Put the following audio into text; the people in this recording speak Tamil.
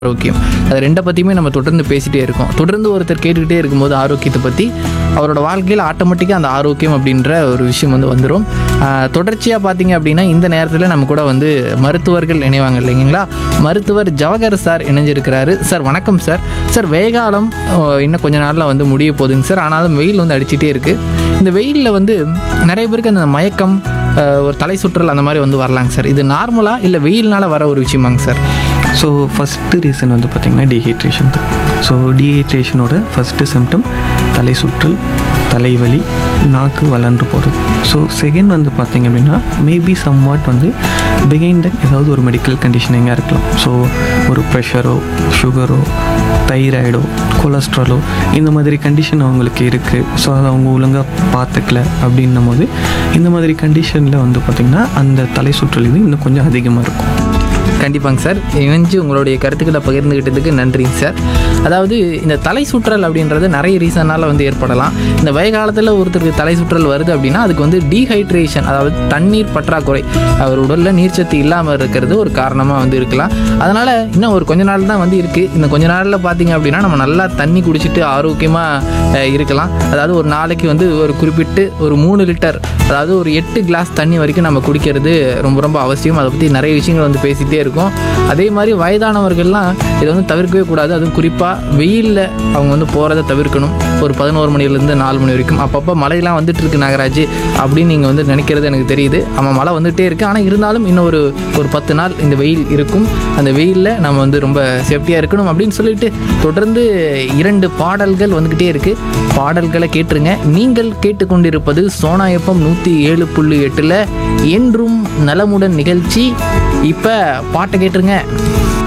ஆரோக்கியம் அது ரெண்டை பற்றியுமே நம்ம தொடர்ந்து பேசிகிட்டே இருக்கோம் தொடர்ந்து ஒருத்தர் கேட்டுக்கிட்டே இருக்கும்போது ஆரோக்கியத்தை பற்றி அவரோட வாழ்க்கையில் ஆட்டோமேட்டிக்காக அந்த ஆரோக்கியம் அப்படின்ற ஒரு விஷயம் வந்து வந்துடும் தொடர்ச்சியாக பார்த்தீங்க அப்படின்னா இந்த நேரத்தில் நம்ம கூட வந்து மருத்துவர்கள் இணைவாங்க இல்லைங்களா மருத்துவர் ஜவஹர் சார் இணைஞ்சிருக்கிறாரு சார் வணக்கம் சார் சார் வேகாலம் அஹ், இன்னும் கொஞ்ச நாளில் வந்து முடிய போகுதுங்க சார் ஆனாலும் வெயில் வந்து அடிச்சிட்டே இருக்குது இந்த வெயிலில் வந்து நிறைய பேருக்கு அந்த மயக்கம் அஹ், ஒரு தலை சுற்றல் அந்த மாதிரி வந்து வரலாங்க சார் இது நார்மலாக இல்லை வெயில்னால வர ஒரு விஷயமாங்க சார் ஸோ ஃபஸ்ட்டு ரீசன் வந்து பார்த்திங்கன்னா டீஹைட்ரேஷன் தான் ஸோ டீஹைட்ரேஷனோட ஃபஸ்ட்டு சிம்டம் தலை சுற்றல் தலைவலி நாக்கு வளர்ந்து போகிறது ஸோ செகண்ட் வந்து பார்த்திங்க அப்படின்னா மேபி சம் வாட் வந்து பிகைண்ட் ஏதாவது ஒரு மெடிக்கல் கண்டிஷனிங்காக இருக்கலாம் ஸோ ஒரு ப்ரெஷரோ சுகரோ தைராய்டோ கொலஸ்ட்ராலோ இந்த மாதிரி கண்டிஷன் அவங்களுக்கு இருக்குது ஸோ அதை அவங்க ஒழுங்காக பார்த்துக்கல அப்படின்னும் போது இந்த மாதிரி கண்டிஷனில் வந்து பார்த்திங்கன்னா அந்த தலை சுற்றல் இது இன்னும் கொஞ்சம் அதிகமாக இருக்கும் கண்டிப்பாங்க சார் இணைஞ்சு உங்களுடைய கருத்துக்களை பகிர்ந்துக்கிட்டதுக்கு நன்றிங்க சார் அதாவது இந்த தலை சுற்றல் அப்படின்றது நிறைய ரீசனால் வந்து ஏற்படலாம் இந்த வய காலத்தில் ஒருத்தருக்கு தலை சுற்றல் வருது அப்படின்னா அதுக்கு வந்து டீஹைட்ரேஷன் அதாவது தண்ணீர் பற்றாக்குறை அவர் உடலில் நீர்ச்சத்து இல்லாமல் இருக்கிறது ஒரு காரணமாக வந்து இருக்கலாம் அதனால் இன்னும் ஒரு கொஞ்ச நாள் தான் வந்து இருக்குது இந்த கொஞ்ச நாளில் பார்த்தீங்க அப்படின்னா நம்ம நல்லா தண்ணி குடிச்சிட்டு ஆரோக்கியமாக இருக்கலாம் அதாவது ஒரு நாளைக்கு வந்து ஒரு குறிப்பிட்டு ஒரு மூணு லிட்டர் அதாவது ஒரு எட்டு கிளாஸ் தண்ணி வரைக்கும் நம்ம குடிக்கிறது ரொம்ப ரொம்ப அவசியம் அதை பற்றி நிறைய விஷயங்கள் வந்து பேசிகிட்டே இருக்கோம் அதே மாதிரி வயதானவர்கள்லாம் இதை வந்து தவிர்க்கவே கூடாது அதுவும் குறிப்பாக வெயிலில் அவங்க வந்து போகிறத தவிர்க்கணும் ஒரு பதினோரு மணிலேருந்து நாலு மணி வரைக்கும் அப்பப்போ மழையெல்லாம் வந்துட்டு இருக்கு நாகராஜ் அப்படின்னு நீங்கள் வந்து நினைக்கிறது எனக்கு தெரியுது ஆமாம் மழை வந்துகிட்டே இருக்குது ஆனால் இருந்தாலும் இன்னும் ஒரு ஒரு பத்து நாள் இந்த வெயில் இருக்கும் அந்த வெயிலில் நம்ம வந்து ரொம்ப சேஃப்டியாக இருக்கணும் அப்படின்னு சொல்லிட்டு தொடர்ந்து இரண்டு பாடல்கள் வந்துக்கிட்டே இருக்குது பாடல்களை கேட்டுருங்க நீங்கள் கேட்டுக்கொண்டிருப்பது சோனா எஃப்எம் நூற்றி ஏழு புள்ளி எட்டில் என்றும் நலமுடன் நிகழ்ச்சி இப்போ பாட்டை கேட்டுருங்க